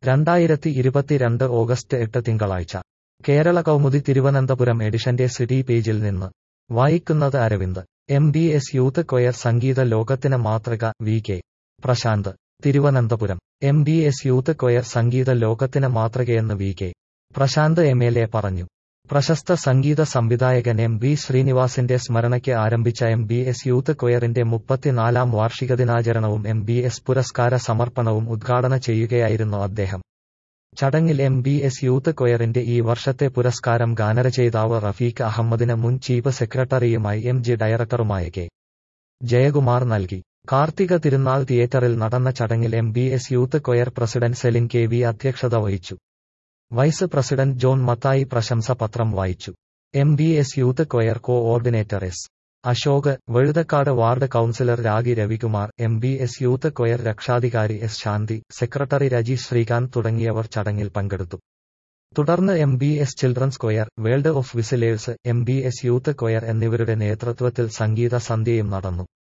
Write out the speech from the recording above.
രണ്ടായിരത്തി ഇരുപത്തിരണ്ട് ഓഗസ്റ്റ് എട്ട് തിങ്കളാഴ്ച കേരള കൗമുദി തിരുവനന്തപുരം എഡിഷന്റെ സിറ്റി പേജിൽ നിന്ന് വായിക്കുന്നത് Aravind M B S youth choir സംഗീത ലോകത്തിന് മാതൃക V K Prasanth Thiruvananthapuram M B S youth choir സംഗീത ലോകത്തിന് മാതൃകയെന്ന് V K Prasanth M L A പറഞ്ഞു പ്രശസ്ത സംഗീത സംവിധായകൻ എം ബി ശ്രീനിവാസിന്റെ സ്മരണയ്ക്ക് ആരംഭിച്ച എം ബി എസ് യൂത്ത് കൊയറിന്റെ മുപ്പത്തിനാലാം വാർഷിക ദിനാചരണവും എം ബി എസ് പുരസ്കാര സമർപ്പണവും ഉദ്ഘാടന ചെയ്യുകയായിരുന്നു അദ്ദേഹം ചടങ്ങിൽ എം ബി എസ് യൂത്ത് കൊയറിന്റെ ഈ വർഷത്തെ പുരസ്കാരം ഗാനരചയിതാവ് റഫീഖ് അഹമ്മദിന് മുൻ ചീഫ് സെക്രട്ടറിയുമായി എം ജി ഡയറക്ടറുമായ കെ ജയകുമാർ നൽകി കാർത്തിക തിരുനാൾ തിയേറ്ററിൽ നടന്ന ചടങ്ങിൽ M B S youth choir president Celine K V അധ്യക്ഷത വഹിച്ചു വൈസ് പ്രസിഡന്റ് ജോൺ മത്തായി പ്രശംസ പത്രം വായിച്ചു M B S youth choir coordinator S Ashok Vazhuthacaud ward councillor Ragi Ravikumar M B S youth choir രക്ഷാധികാരി എസ് ശാന്തി സെക്രട്ടറി രജി ശ്രീകാന്ത് തുടങ്ങിയവർ ചടങ്ങിൽ പങ്കെടുത്തു തുടർന്ന് M B S children's choir world of whistlers M B S youth choir എന്നിവരുടെ നേതൃത്വത്തിൽ സംഗീത സന്ധ്യയും നടന്നു